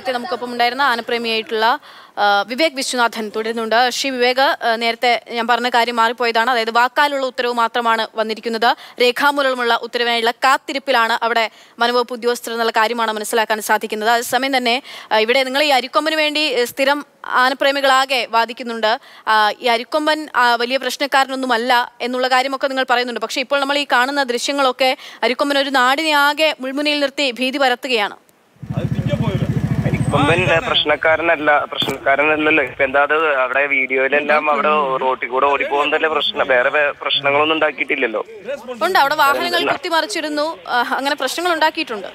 നേരത്തെ നമുക്കൊപ്പം ഉണ്ടായിരുന്ന ആനപ്രേമിയായിട്ടുള്ള ആ, വിവേക് വിശ്വനാഥൻ തുടരുന്നുണ്ട് ശ്രീ വിവേക് ആ, നേരത്തെ ഞാൻ പറഞ്ഞ കാര്യം മാറിപ്പോയതാണ് അതായത് വാക്കാലുള്ള ഉത്തരവ് മാത്രമാണ് വന്നിരിക്കുന്നത് രേഖാമൂലമുള്ള ഉത്തരവിനായുള്ള കാത്തിരിപ്പിലാണ് അവിടെ വനവകുപ്പ് ഉദ്യോഗസ്ഥർ എന്നുള്ള കാര്യമാണ് മനസ്സിലാക്കാൻ സാധിക്കുന്നത് അതേസമയം തന്നെ ആ, ഇവിടെ നിങ്ങൾ ഈ അരിക്കൊമ്പന് വേണ്ടി ഏ, സ്ഥിരം ആനപ്രേമികളാകെ വാദിക്കുന്നുണ്ട് ആ, ഈ അരിക്കൊമ്പൻ ആ, വലിയ പ്രശ്നക്കാരനൊന്നുമല്ല എന്നുള്ള കാര്യമൊക്കെ നിങ്ങൾ പറയുന്നുണ്ട് പക്ഷേ ഇപ്പോൾ നമ്മൾ ഈ കാണുന്ന ദൃശ്യങ്ങളൊക്കെ അരിക്കൊമ്പൻ ഒരു നാടിനെ ആകെ മുൾമുനയിൽ നിർത്തി ഭീതി പരത്തുകയാണ് കൊമ്പൻ പ്രശ്നക്കാരനല്ല പ്രശ്നക്കാരനല്ലല്ലോ ഇപ്പൊ എന്താ അത് അവിടെ വീഡിയോയിലെല്ലാം അവിടെ റോട്ടിൽ കൂടെ ഓടിപ്പോകുന്നതല്ലേ പ്രശ്നം വേറെ വേ- പ്രശ്നങ്ങളൊന്നും ഉണ്ടാക്കിയിട്ടില്ലല്ലോ ഉണ്ട് അവിടെ വാഹനങ്ങൾ കുത്തിമറിച്ചിരുന്നു ആ, അങ്ങനെ പ്രശ്നങ്ങൾ ഉണ്ടാക്കിയിട്ടുണ്ട്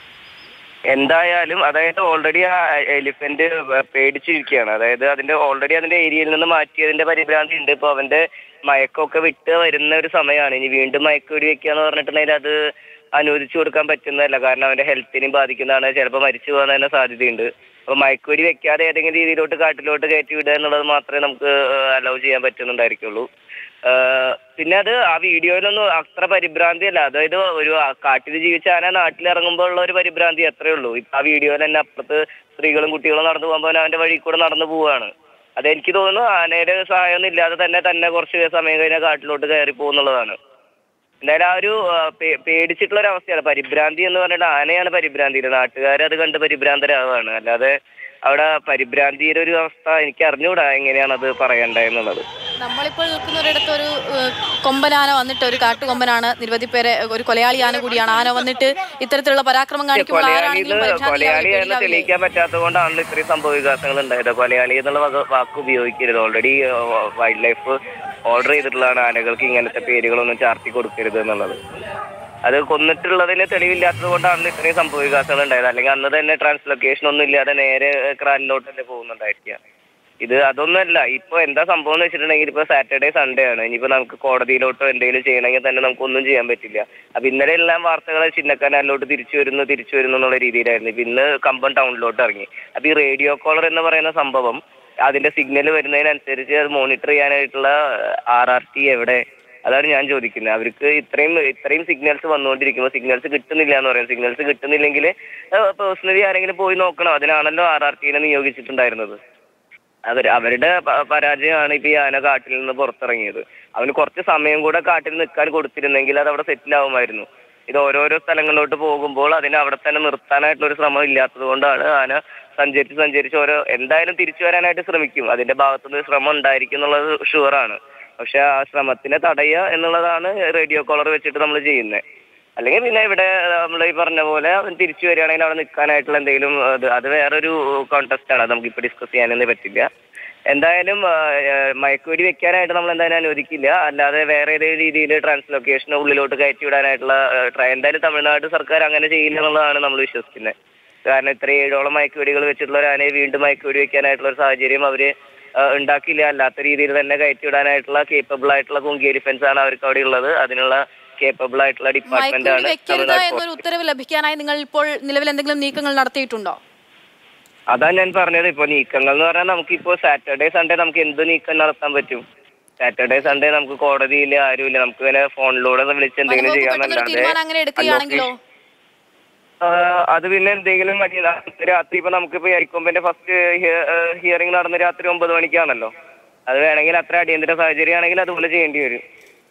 എന്തായാലും അതായത് ഓൾറെഡി ആ എലിഫന്റ് പേടിച്ചിരിക്കുകയാണ് അതായത് അതിന്റെ ഓൾറെഡി അതിന്റെ ഏരിയയിൽ നിന്ന് മാറ്റിയതിന്റെ പരിഭ്രാന്തി ഉണ്ട് ഇപ്പൊ അവന്റെ മയക്കമൊക്കെ വിട്ട് വരുന്ന ഒരു സമയമാണ് ഇനി വീണ്ടും മയക്ക് വെടി വെക്കാന്ന് പറഞ്ഞിട്ടുണ്ടെങ്കിൽ അത് അനുവദിച്ചു കൊടുക്കാൻ പറ്റുന്നതല്ല കാരണം അവന്റെ ഹെൽത്തിനെയും ബാധിക്കുന്നതാണ് ചിലപ്പോൾ മരിച്ചു പോകാൻ തന്നെ സാധ്യതയുണ്ട് അപ്പൊ മയക്കുവെടി വെക്കാതെ ഏതെങ്കിലും രീതിയിലോട്ട് കാട്ടിലോട്ട് കയറ്റി വിടുക എന്നുള്ളത് മാത്രമേ നമുക്ക് അലൗ ചെയ്യാൻ പറ്റുന്നുണ്ടായിരിക്കുള്ളൂ ആഹ് പിന്നെ അത് ആ വീഡിയോയിലൊന്നും അത്ര പരിഭ്രാന്തി അല്ല അതായത് ഒരു ആ കാട്ടിൽ ജീവിച്ച ആന നാട്ടിൽ ഇറങ്ങുമ്പോൾ ഉള്ള ഒരു പരിഭ്രാന്തി അത്രേ ഉള്ളൂ ഇപ്പൊ ആ വീഡിയോയിൽ തന്നെ അപ്പുറത്ത് സ്ത്രീകളും കുട്ടികളും നടന്നു പോകുമ്പോൾ അവൻ അവന്റെ വഴി കൂടെ നടന്നു പോവാണ് അതെനിക്ക് തോന്നുന്നു ആനയുടെ സഹായമൊന്നും ഇല്ലാതെ തന്നെ തന്നെ കുറച്ച് സമയം കഴിഞ്ഞാൽ കാട്ടിലോട്ട് കയറി പോകുന്നുള്ളതാണ് എന്തായാലും ആ ഒരു ആ, പേ- പേടിച്ചിട്ടുള്ള ഒരു അവസ്ഥയാണ് പരിഭ്രാന്തി എന്ന് പറഞ്ഞിട്ട് ആനയാണ് പരിഭ്രാന്തി നാട്ടുകാർ അത് കണ്ട് പരിഭ്രാന്തരാവാണ് അല്ലാതെ അവിടെ പരിഭ്രാന്തിയുടെ ഒരു അവസ്ഥ എനിക്ക് അറിഞ്ഞുകൂടാ എങ്ങനെയാണ് അത് പറയണ്ടെന്നുള്ളത് നമ്മളിപ്പോൾ നിൽക്കുന്ന ഒരിടത്ത് ഒരു ഏഹ്, കൊമ്പനാന വന്നിട്ട് ഒരു കാട്ടുകൊമ്പനാണ് നിരവധി പേരെ ഒരു കൊലയാളി ആന കൂടിയാണ് ആന വന്നിട്ട് ഇത്തരത്തിലുള്ള പരാക്രമം കാണിക്കുമ്പോൾ കൊലയാളി ആരാണെങ്കിലും പരിഭ്രാന്തിയിലാവും, കൊലയാളി എന്ന് പേടിയിലാവില്ലേ? തെളിയിക്കാൻ പറ്റാത്തത് കൊണ്ടാണല്ലോ ഇത്രയും സംഭവ വികാസങ്ങൾ ഉണ്ടായത് കൊലയാളി എന്നുള്ള വക- വാക്ക് ഉപയോഗിക്കരുത് ഓൾറെഡി വൈൽഡ് ലൈഫ് ഓർഡർ ചെയ്തിട്ടുള്ളതാണ് ആനകൾക്ക് ഇങ്ങനത്തെ പേരുകളൊന്നും ചാർത്തി കൊടുക്കരുത് എന്നുള്ളത് അത് കൊന്നിട്ടുള്ളതിന് തെളിവില്ലാത്തത് കൊണ്ടാണല്ലോ ഇത്രയും സംഭവ വികാസങ്ങൾ ഉണ്ടായത് അല്ലെങ്കിൽ അന്ന് തന്നെ ട്രാൻസ്ലൊക്കേഷൻ ഒന്നും ഇല്ലാതെ നേരെ ക്രാനിലോട്ടല്ലേ പോകുന്നുണ്ടായിരിക്കുക ഇത് അതൊന്നുമല്ല ഇപ്പൊ എന്താ സംഭവം എന്ന് വെച്ചിട്ടുണ്ടെങ്കിൽ ഇപ്പൊ സാറ്റർഡേ സൺഡേ ആണ് ഇനിയിപ്പോ നമുക്ക് കോടതിയിലോട്ടോ എന്തെങ്കിലും ചെയ്യണമെങ്കിൽ തന്നെ നമുക്ക് ഒന്നും ചെയ്യാൻ പറ്റില്ല അപ്പൊ ഇന്നലെ എല്ലാം വാർത്തകൾ ചിന്നക്കനാലിലോട്ട് തിരിച്ചു വരുന്നു തിരിച്ചു വരുന്നു എന്നുള്ള രീതിയിലായിരുന്നു ഇപ്പൊ ഇന്ന് കമ്പം ടൗണിലോട്ട് ഇറങ്ങി അപ്പൊ ഈ റേഡിയോ കോളർ എന്ന് പറയുന്ന സംഭവം അതിന്റെ സിഗ്നൽ വരുന്നതിനനുസരിച്ച് അത് മോണിറ്റർ ചെയ്യാനായിട്ടുള്ള ആർ ആർ ടി എവിടെ അതാണ് ഞാൻ ചോദിക്കുന്നത് അവർക്ക് ഇത്രയും ഇത്രയും സിഗ്നൽസ് വന്നുകൊണ്ടിരിക്കുമ്പോൾ സിഗ്നൽസ് കിട്ടുന്നില്ല എന്ന് പറയും സിഗ്നൽസ് കിട്ടുന്നില്ലെങ്കിൽ പേഴ്സണലി ആരെങ്കിലും പോയി നോക്കണം അതിനാണല്ലോ ആർ ആർ ടിനെ നിയോഗിച്ചിട്ടുണ്ടായിരുന്നത് അവർ അവരുടെ പ- പരാജയമാണ് ഇപ്പൊ ഈ ആന കാട്ടിൽ നിന്ന് പുറത്തിറങ്ങിയത് അവന് കുറച്ച് സമയം കൂടെ കാട്ടിൽ നിൽക്കാൻ കൊടുത്തിരുന്നെങ്കിൽ അത് അവിടെ സെറ്റിൽ ആവുമായിരുന്നു ഇത് ഓരോരോ സ്ഥലങ്ങളിലോട്ട് പോകുമ്പോൾ അതിനെ അവിടെ തന്നെ നിർത്താനായിട്ടുള്ള ഒരു ശ്രമം ഇല്ലാത്തത് കൊണ്ടാണ് ആന സഞ്ചരിച്ച് സഞ്ചരിച്ച് ഓരോ എന്തായാലും തിരിച്ചു വരാനായിട്ട് ശ്രമിക്കും അതിന്റെ ഭാഗത്തുനിന്ന് ശ്രമം ഉണ്ടായിരിക്കും എന്നുള്ളത് ഷുവറാണ് പക്ഷെ ആ ശ്രമത്തിനെ തടയുക എന്നുള്ളതാണ് റേഡിയോ കോളർ വെച്ചിട്ട് നമ്മൾ ചെയ്യുന്നത് അല്ലെങ്കിൽ പിന്നെ ഇവിടെ നമ്മൾ ഈ പറഞ്ഞ പോലെ അവൻ തിരിച്ചു വരികയാണെങ്കിൽ അവിടെ നിൽക്കാനായിട്ടുള്ള എന്തെങ്കിലും അത് അത് വേറൊരു കോൺടെസ്റ്റ് ആണ് അത് നമുക്ക് ഇപ്പോൾ ഡിസ്കസ് ചെയ്യാനൊന്നും പറ്റില്ല എന്തായാലും ആ, ആ, മയക്കുവെടി വെക്കാനായിട്ട് നമ്മൾ എന്തായാലും അനുവദിക്കില്ല അല്ലാതെ വേറെ ഏതെങ്കിലും രീതിയിൽ ട്രാൻസ്ലൊക്കേഷൻ ഉള്ളിലോട്ട് കയറ്റി വിടാനായിട്ടുള്ള ആ, ട്രൈ എന്തായാലും തമിഴ്നാട് സർക്കാർ അങ്ങനെ ചെയ്യില്ല എന്നുള്ളതാണ് നമ്മൾ വിശ്വസിക്കുന്നത് കാരണം ഇത്ര ഏഴോളം മയക്കുവെടികൾ വെച്ചിട്ടുള്ള ഒരു ആനയെ വീണ്ടും മയക്കുവെടി വെക്കാനായിട്ടുള്ള ഒരു സാഹചര്യം അവര് ആ, ഉണ്ടാക്കില്ല അല്ലാത്ത രീതിയിൽ തന്നെ കയറ്റി വിടാനായിട്ടുള്ള കേപ്പബിൾ ആയിട്ടുള്ള കുങ്കി ഡിഫൻസ് ആണ് അവർക്ക് അവിടെ ഉള്ളത് അതിനുള്ള കേപ്പബിൾ ആയിട്ടുള്ള ഡിപ്പാർട്ട്മെന്റ് മയക്കുവെടി ആണ് വെക്കരുത് തമിഴ്നാട് എന്നൊരു ഉത്തരവ് ലഭിക്കാനായി നിങ്ങൾ ഇപ്പോൾ നിലവിൽ എന്തെങ്കിലും നീക്കങ്ങൾ നടത്തിയിട്ടുണ്ടോ അതാ ഞാൻ പറഞ്ഞത് ഇപ്പൊ നീക്കങ്ങൾ എന്ന് പറഞ്ഞാൽ നമുക്ക് ഇപ്പോ സാറ്റർഡേ സൺഡേ നമുക്ക് എന്ത് നീക്കം നടത്താൻ പറ്റും സാറ്റർഡേ സൺഡേ നമുക്ക് കോടതിയില്ല ആരുമില്ല നമുക്ക് ഇങ്ങനെ ഫോണിലൂടെ വിളിച്ച് എന്തെങ്കിലും വനംവകുപ്പ് പെട്ടെന്നൊരു ചെയ്യാന്നല്ലാതെ തീരുമാനം അങ്ങനെ എടുക്കുകയാണെങ്കിലോ ആ, അത് പിന്നെ എന്തെങ്കിലും മതി രാത്രി ഇപ്പൊ നമുക്കിപ്പോ എരിക്കൊമ്പന്റെ ഫസ്റ്റ് ഹിയറിംഗ് നടന്ന രാത്രി ഒമ്പത് മണിക്കാണല്ലോ അത് വേണമെങ്കിൽ അത്ര അടിയന്തര സാഹചര്യം ആണെങ്കിൽ അതുപോലെ ചെയ്യേണ്ടി വരും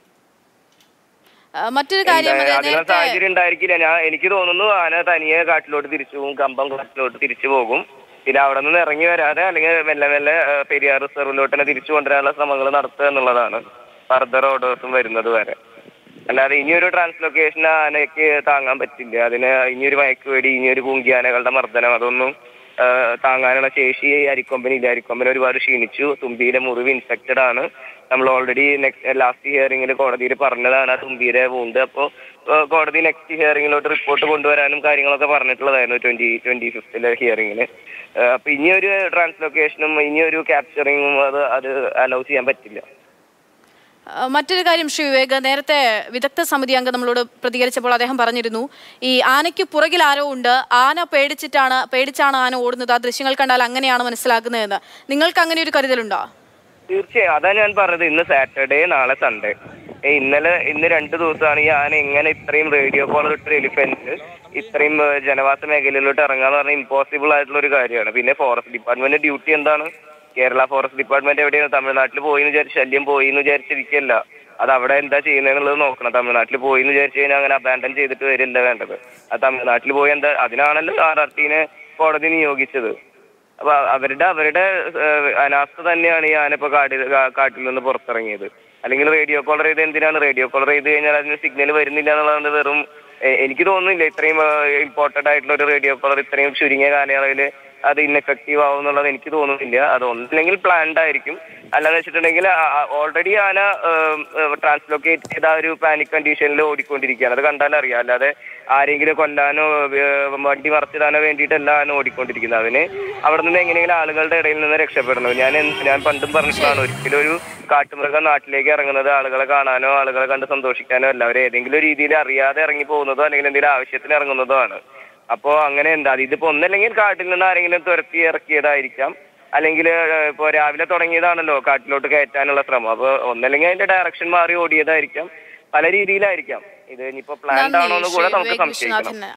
ആ, മറ്റൊരു കാര്യം എന്താ, അതെ, അതിനുള്ള നേരത്തെ സാഹചര്യം ഉണ്ടായിരിക്കില്ല ഞാൻ എനിക്ക് തോന്നുന്നു ആന തനിയെ കാട്ടിലോട്ട് തിരിച്ചു പോകും കമ്പം കാട്ടിലോട്ട് തിരിച്ചു പോകും പിന്നെ അവിടെ നിന്ന് ഇറങ്ങി വരാതെ അല്ലെങ്കിൽ മെല്ലെ മെല്ലെ ആ, പെരിയാർ റിസർവിലോട്ട് തന്നെ തിരിച്ചു കൊണ്ടുവരാനുള്ള ശ്രമങ്ങൾ നടത്തുക എന്നുള്ളതാണ് ഫർദർ ഓർഡേഴ്സും വരുന്നത് വരെ അല്ലാതെ ഇനിയൊരു ട്രാൻസ്ലൊക്കേഷൻ ആനയ്ക്ക് താങ്ങാൻ പറ്റില്ല അതിന് ഇനിയൊരു മയക്കുവേടി ഇനിയൊരു കുങ്കി ആനകളുടെ മർദ്ദനം അതൊന്നും ആ, താങ്ങാനുള്ള ശേഷി അരിക്കൊമ്പന് ഇല്ല അരിക്കൊമ്പൻ ഒരുപാട് ക്ഷീണിച്ചു തുമ്പിയിലെ മുറിവ് ഇൻഫെക്റ്റഡ് ആണ് നമ്മൾ ഓൾറെഡി നെക്സ്റ്റ് ലാസ്റ്റ് ഹിയറിംഗിൽ കോടതിയിൽ പറഞ്ഞതാണ് ആ തുമ്പിയിലെ വൂണ്ട് അപ്പോൾ കോടതി നെക്സ്റ്റ് ഹിയറിംഗിലോട്ട് റിപ്പോർട്ട് കൊണ്ടുവരാനും കാര്യങ്ങളൊക്കെ പറഞ്ഞിട്ടുള്ളതായിരുന്നു ട്വന്റി ട്വന്റി ഫിഫ്തിലെ ഹിയറിംഗിന് അപ്പൊ ഇനിയൊരു ട്രാൻസ്ലൊക്കേഷനും ഇനിയൊരു ക്യാപ്ചറിങ്ങും അത് അത് അലൗ ചെയ്യാൻ പറ്റില്ല ആ, മറ്റൊരു കാര്യം ശ്രീ വിവേക് നേരത്തെ വിദഗ്ധ സമിതി അംഗം നമ്മളോട് പ്രതികരിച്ചപ്പോൾ അദ്ദേഹം പറഞ്ഞിരുന്നു ഈ ആനയ്ക്ക് പുറകിൽ ആരോ ഉണ്ട് ആന പേടിച്ചിട്ടാണ് പേടിച്ചാണ് ആന ഓടുന്നത് ആ ദൃശ്യങ്ങൾ കണ്ടാൽ അങ്ങനെയാണ് മനസ്സിലാക്കുന്നതെന്ന് നിങ്ങൾക്ക് അങ്ങനെ ഒരു കരുതലുണ്ടോ തീർച്ചയായും അതാ ഞാൻ പറഞ്ഞത് ഇന്ന് സാറ്റർഡേ നാളെ സൺഡേ ഏ, ഇന്നലെ ഇന്ന് രണ്ട് ദിവസമാണ് ഈ ആന എങ്ങനെ ഇത്രയും റേഡിയോ കോളർ ഇട്ടൊരു എലിഫന്റ് ഇത്രയും ഏ, ജനവാസ മേഖലയിലോട്ട് ഇറങ്ങാന്ന് പറഞ്ഞാൽ ഇമ്പോസിബിൾ ആയിട്ടുള്ള ഒരു കാര്യമാണ് പിന്നെ ഫോറസ്റ്റ് ഡിപ്പാർട്ട്മെന്റ് ഡ്യൂട്ടി എന്താണ് കേരള ഫോറസ്റ്റ് ഡിപ്പാർട്ട്മെന്റ് എവിടെയാണ് തമിഴ്നാട്ടിൽ പോയി എന്ന് വിചാരിച്ച് ശല്യം പോയി എന്ന് വിചാരിച്ചിരിക്കല്ല അത് അവിടെ എന്താ ചെയ്യുന്നതെന്നുള്ളത് നോക്കണം തമിഴ്നാട്ടിൽ പോയി എന്ന് വിചാരിച്ചു കഴിഞ്ഞാൽ അങ്ങനെ അബാൻഡൻ ചെയ്തിട്ട് വരില്ല വേണ്ടത് അത് തമിഴ്നാട്ടിൽ പോയി എന്താ അതിനാണല്ലോ ആർ ആർ ടീനെ കോടതി നിയോഗിച്ചത് അപ്പൊ അവരുടെ അവരുടെ ഏഹ്, അനാസ്ഥ തന്നെയാണ് ഈ ആന ഇപ്പൊ കാട്ടിൽ കാ- കാട്ടിൽ നിന്ന് പുറത്തിറങ്ങിയത് അല്ലെങ്കിൽ റേഡിയോ കോളർ ചെയ്ത് എന്തിനാണ് റേഡിയോ കോളർ ചെയ്ത് കഴിഞ്ഞാൽ അതിന് സിഗ്നൽ വരുന്നില്ല എന്നുള്ളത് വെറും എ- എനിക്ക് തോന്നുന്നില്ല ഇത്രയും ഇമ്പോർട്ടന്റ് ആയിട്ടുള്ള ഒരു റേഡിയോ കോളർ ഇത്രയും ചുരുങ്ങിയ കാലയളവിൽ അത് ഇൻഎഫക്റ്റീവ് ആവും എന്നുള്ളത് എനിക്ക് തോന്നുന്നില്ല അത് ഒന്നില്ലെങ്കിൽ പ്ലാൻഡ് ആയിരിക്കും അല്ലാന്ന് വെച്ചിട്ടുണ്ടെങ്കിൽ ഓൾറെഡി ആന ട്രാൻസ്ലോക്കേറ്റ് ചെയ്ത ആ ഒരു പാനിക് കണ്ടീഷനിൽ ഓടിക്കൊണ്ടിരിക്കുകയാണ് അത് കണ്ടാൽ അറിയാം അല്ലാതെ ആരെങ്കിലും കൊല്ലാനോ ഏഹ്, വണ്ടി മറച്ചിടാനോ വേണ്ടിയിട്ടല്ല ആന ഓടിക്കൊണ്ടിരിക്കുന്നത് അതിന് അവിടെ നിന്ന് എങ്ങനെയെങ്കിലും ആളുകളുടെ ഇടയിൽ നിന്ന് രക്ഷപ്പെടണം ഞാൻ എന്ത്- ഞാൻ പണ്ടും പറഞ്ഞിട്ടാണ് ഒരിക്കലും ഒരു കാട്ടുമൃഗം നാട്ടിലേക്ക് ഇറങ്ങുന്നത് ആളുകളെ കാണാനോ ആളുകളെ കണ്ട് സന്തോഷിക്കാനോ അല്ല അവർ ഏതെങ്കിലും രീതിയിൽ അറിയാതെ ഇറങ്ങി പോകുന്നതോ അല്ലെങ്കിൽ എന്തെങ്കിലും ആവശ്യത്തിന് ഇറങ്ങുന്നതോ ആണ് അപ്പോ അങ്ങനെ എന്താ ഇതിപ്പോ ഒന്നല്ലെങ്കിൽ കാട്ടിൽ നിന്ന് ആരെങ്കിലും തുരത്തി ഇറക്കിയതായിരിക്കാം അല്ലെങ്കിൽ ഇപ്പോ രാവിലെ തുടങ്ങിയതാണല്ലോ കാട്ടിലോട്ട് കയറ്റാനുള്ള ശ്രമം അപ്പൊ ഒന്നല്ലെങ്കിൽ അതിന്റെ ഡയറക്ഷൻ മാറി ഓടിയതായിരിക്കാം പല രീതിയിലായിരിക്കാം ഇത് ഇനിയിപ്പോ പ്ലാൻഡ് ആണോ എന്ന് കൂടെ നമുക്ക് വിവേക് സംശയിക്കണം വിശ്വനാഥൻ